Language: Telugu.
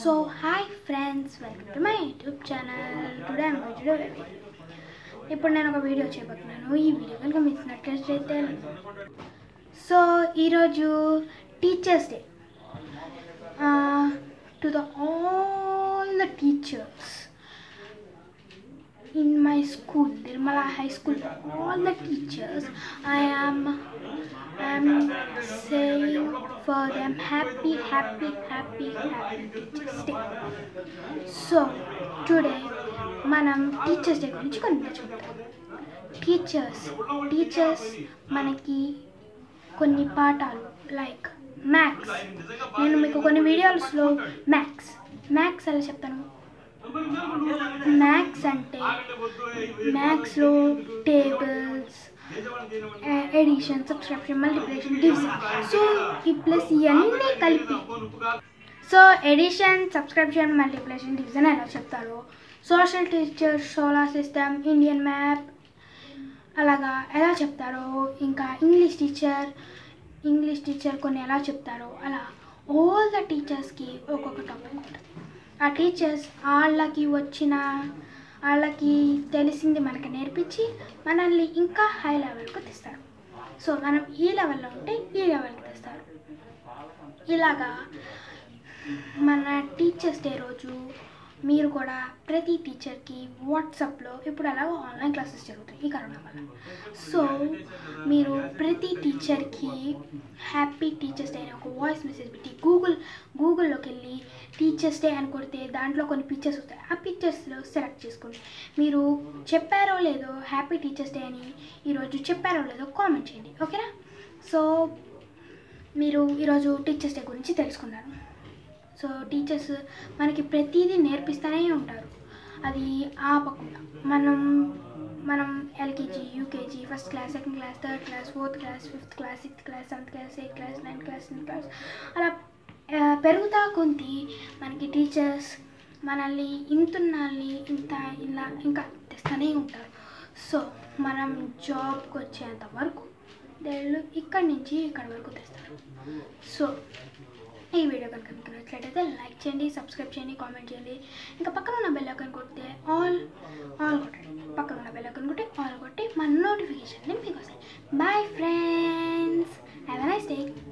So, hi friends, welcome to my YouTube channel. Today I'm going to do a video. ఇప్పుడు నేను ఒక వీడియో చేయబోతున్నాను ఈ వీడియో కనుక మీకు నచ్చినట్లయితే సో ఈరోజు teachers day to the all the teachers in my school, Nirmala High School, all the teachers, I am, I am saying for them happy, happy, happy, happy Teachers Day. So today మనం టీచర్స్ డే గురించి కొన్ని నేర్చుకుంటాం టీచర్స్ టీచర్స్ మనకి కొన్ని పాఠాలు లైక్ మ్యాథ్స్ నేను మీకు కొన్ని వీడియోస్లో మ్యాథ్స్ మ్యాథ్స్ ఎలా చెప్తాను మ్యాథ్స్ అంటే మ్యాథ్స్లో tables addition subscription multiplication division so ఈ ప్లస్ ఇవన్నీ కలిపి so addition subscription multiplication division ఎలా చెప్తారు social teacher solar system Indian map అలాగా ఎలా చెప్తారో ఇంకా ఇంగ్లీష్ టీచర్ ఇంగ్లీష్ టీచర్ కొన్ని ఎలా చెప్తారో అలా ఆల్ ద టీచర్స్కి ఒక్కొక్క టాపిక్ ఉంటుంది ఆ టీచర్స్ వాళ్ళకి వచ్చిన వాళ్ళకి తెలిసింది మనకి నేర్పించి మనల్ని ఇంకా హై లెవెల్కి తెస్తారు సో మనం ఈ లెవెల్లో ఉంటే ఈ లెవెల్కి తెస్తారు ఇలాగా మన టీచర్స్ డే రోజు మీరు కూడా ప్రతి టీచర్కి వాట్సాప్లో ఇప్పుడు అలాగో ఆన్లైన్ క్లాసెస్ జరుగుతాయి ఈ కరోనా వల్ల సో మీరు ప్రతి టీచర్కి హ్యాపీ టీచర్స్ డే అని ఒక వాయిస్ మెసేజ్ పెట్టి గూగుల్ గూగుల్లోకి వెళ్ళి టీచర్స్ డే అని కొడితే దాంట్లో కొన్ని పిక్చర్స్ వస్తాయి ఆ పిక్చర్స్లో సెలెక్ట్ చేసుకోండి మీరు చెప్పారో లేదో హ్యాపీ టీచర్స్ డే అని ఈరోజు చెప్పారో లేదో కామెంట్ చేయండి ఓకేనా సో మీరు ఈరోజు టీచర్స్ డే గురించి తెలుసుకున్నారు సో టీచర్స్ మనకి ప్రతిదీ నేర్పిస్తూనే ఉంటారు అది ఆపకుండా మనం మనం LKG UKG first class second class third class fourth class fifth class sixth class seventh class eighth class ninth class tenth class అలా ఆ, పెరుగుతా కొద్ది మనకి టీచర్స్ మనల్ని ఇంతున్నాల్ని ఇంత ఇలా ఇంకా తెస్తూనే ఉంటారు సో మనం జాబ్కి వచ్చేంత వరకు వాళ్ళు ఇక్కడి నుంచి ఇక్కడి వరకు తెస్తారు సో ఈ వీడియో కనుక మీకు నచ్చినట్లయితే లైక్ చేయండి సబ్స్క్రైబ్ చేయండి కామెంట్ చేయండి ఇంకా పక్కన ఉన్న బెల్ ఐకాన్ కొడితే ఆల్ ఆల్ కొట్టండి పక్కన ఉన్న బెల్ ఐకాన్ కొట్టి ఆల్ కొట్టి మన నోటిఫికేషన్ మీకు వస్తాయి bye friends have a nice day